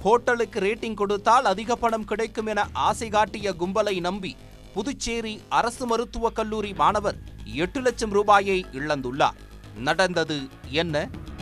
ஹோட்டலுக்கு ரேட்டிங் கொடுத்தால் அதிக பணம் கிடைக்கும் என ஆசை காட்டிய கும்பலை நம்பி புதுச்சேரி அரசு மருத்துவக் கல்லூரி மாணவர் எட்டு லட்சம் ரூபாயை இழந்துள்ளார் நடந்தது என்ன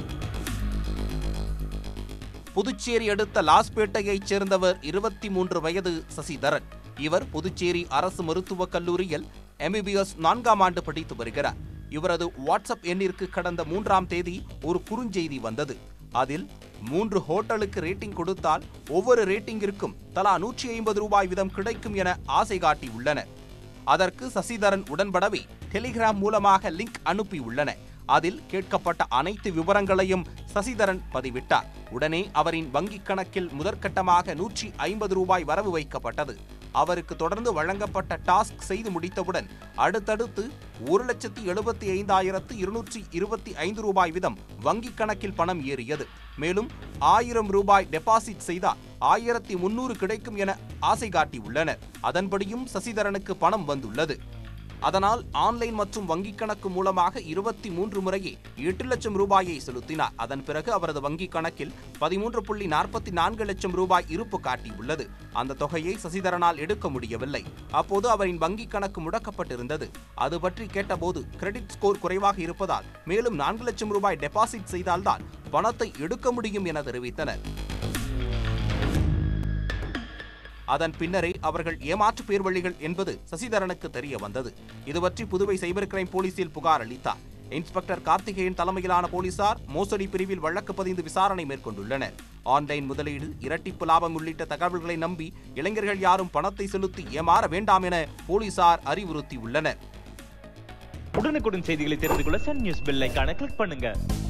புதுச்சேரி அடுத்த லாஸ்பேட்டையைச் சேர்ந்தவர் இருபத்தி மூன்று வயது சசிதரன் இவர் புதுச்சேரி அரசு மருத்துவக் கல்லூரியில் எம்பிபிஎஸ் நான்காம் ஆண்டு படித்து வருகிறார் இவரது வாட்ஸ்அப் எண்ணிற்கு கடந்த மூன்றாம் தேதி ஒரு குறுஞ்செய்தி வந்தது அதில் மூன்று ஹோட்டலுக்கு ரேட்டிங் கொடுத்தால் ஒவ்வொரு ரேட்டிங்கிற்கும் தலா நூற்றி ஐம்பது ரூபாய் வீதம் கிடைக்கும் என ஆசை காட்டியுள்ளனர் அதற்கு சசிதரன் உடன்படவே டெலிகிராம் மூலமாக லிங்க் அனுப்பியுள்ளன அதில் கேட்கப்பட்ட அனைத்து விவரங்களையும் சசிதரன் பதிவிட்டார் உடனே அவரின் வங்கிக் கணக்கில் முதற்கட்டமாக நூற்றி ஐம்பது ரூபாய் வரவு வைக்கப்பட்டது அவருக்கு தொடர்ந்து வழங்கப்பட்ட டாஸ்க் செய்து முடித்தவுடன் அடுத்தடுத்து ஒரு லட்சத்தி எழுபத்தி ஐந்தாயிரத்து இருநூற்றி இருபத்தி ஐந்து ரூபாய் வீதம் வங்கிக் கணக்கில் பணம் ஏறியது மேலும் ஆயிரம் ரூபாய் டெபாசிட் செய்தால் ஆயிரத்தி முன்னூறு கிடைக்கும் என ஆசை காட்டியுள்ளனர் அதன்படியும் சசிதரனுக்கு பணம் வந்துள்ளது அதனால் ஆன்லைன் மற்றும் வங்கிக் கணக்கு மூலமாக இருபத்தி மூன்று முறையே எட்டு லட்சம் ரூபாயை செலுத்தினார் அதன் பிறகு அவரது வங்கிக் கணக்கில் பதிமூன்று புள்ளி நாற்பத்தி நான்கு லட்சம் ரூபாய் இருப்பு காட்டியுள்ளது அந்த தொகையை சசிதரனால் எடுக்க முடியவில்லை அப்போது அவரின் வங்கிக் கணக்கு முடக்கப்பட்டிருந்தது அது பற்றி கேட்டபோது கிரெடிட் ஸ்கோர் குறைவாக இருப்பதால் மேலும் நான்கு லட்சம் ரூபாய் டெபாசிட் செய்தால்தான் பணத்தை எடுக்க முடியும் என தெரிவித்தனர் அதன் பின்னரே அவர்கள் ஏமாற்று பேர் வழிகள் என்பது சசிதரனுக்கு தெரிய வந்தது இதுபற்றி புதுவை சைபர் கிரைம் போலீசில் புகார் அளித்தார் இன்ஸ்பெக்டர் கார்த்திகேயன் தலைமையிலான போலீசார் மோசடி பிரிவில் வழக்கு பதிந்து விசாரணை மேற்கொண்டுள்ளனர் ஆன்லைன் முதலீடு இரட்டிப்பு லாபம் உள்ளிட்ட தகவல்களை நம்பி இளைஞர்கள் யாரும் பணத்தை செலுத்தி ஏமாற வேண்டாம் என போலீசார் அறிவுறுத்தியுள்ளனர் உடனுக்குடன் செய்திகளை தெரிந்து கொள்ள சன் நியூஸ் பெல் ஐகானை கிளிக் பண்ணுங்க